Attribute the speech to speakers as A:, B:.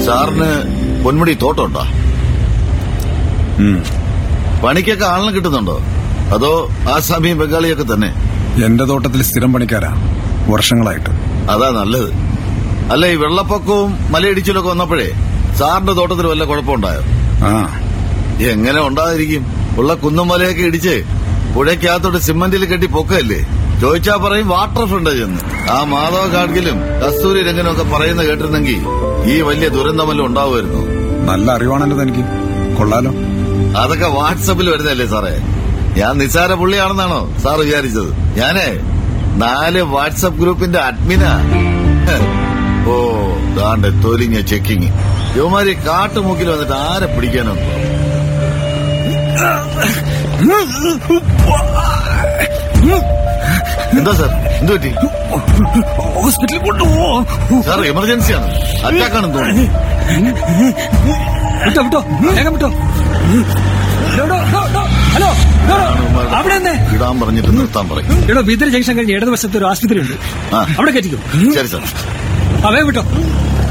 A: സാറിന് പൊന്മുടി തോട്ടമുണ്ടോ പണിക്കൊക്കെ ആളിനെ കിട്ടുന്നുണ്ടോ അതോ ആസാമിയും ബംഗാളിയൊക്കെ തന്നെ
B: എന്റെ തോട്ടത്തിൽ സ്ഥിരം പണിക്കാരാ വർഷങ്ങളായിട്ട്
A: അതാ നല്ലത് അല്ല ഈ വെള്ളപ്പൊക്കവും മലയിടിച്ചിലൊക്കെ വന്നപ്പോഴേ സാറിന്റെ തോട്ടത്തിൽ വല്ല കുഴപ്പമുണ്ടായോ
B: ആ
A: എങ്ങനെ ഉണ്ടാതിരിക്കും ഉള്ള കുന്നും മലയൊക്കെ ഇടിച്ച് പുഴയ്ക്കകത്തോട്ട് സിമന്റിൽ കെട്ടി പൊക്കല്ലേ ചോദിച്ചാ പറയും വാട്ടർ ഫ്രണ്ടേജ് എന്ന് ആ മാധവ ഗാഡ്ഗിലും കസ്തൂരി രംഗനും ഒക്കെ പറയുന്ന കേട്ടിരുന്നെങ്കിൽ ഈ വലിയ ദുരന്തമല്ലോ ഉണ്ടാവുമായിരുന്നു
B: നല്ല അറിവാണല്ലോ തനിക്ക് കൊള്ളാലോ
A: അതൊക്കെ വാട്സപ്പിൽ വരുന്നല്ലേ സാറേ ഞാൻ നിസ്സാര പുള്ളിയാണെന്നാണോ സാർ വിചാരിച്ചത് ഞാനേ നാല് വാട്സപ്പ് ഗ്രൂപ്പിന്റെ അഡ്മിനാ ഹ്. ഓ ദാണ്ടെ തൊലിഞ്ഞ ചെക്കിങ് യുവമാരി കാട്ടുമൂക്കിൽ വന്നിട്ട് ആരെ പിടിക്കാനോ എന്താ സാർ എന്തു പറ്റി
C: ഹോസ്പിറ്റലിൽ കൊണ്ടുപോ
A: സാർ എമർജൻസിയാണ് അറ്റാക്കാണെന്ന് തോന്നുന്നു
C: വിട്ടോ വിട്ടോ വേഗം വിട്ടോ ഡോ, ഡോ, ഡോ, ഡോ. ഹലോ ഡോ, ഡോ. അവിടെ തന്നെ
A: ഇടാൻ പറഞ്ഞിട്ട് നിർത്താൻ പറയും
C: എടോ ബീദർ ജംഗ്ഷൻ കഴിഞ്ഞ് ഇടതുവശത്ത് ഒരു ആശുപത്രി ഉണ്ട്
A: ആ.
C: അവിടെ കയറ്റിക്കോ
A: ശരി സാർ
C: ആ വേഗം വിട്ടോ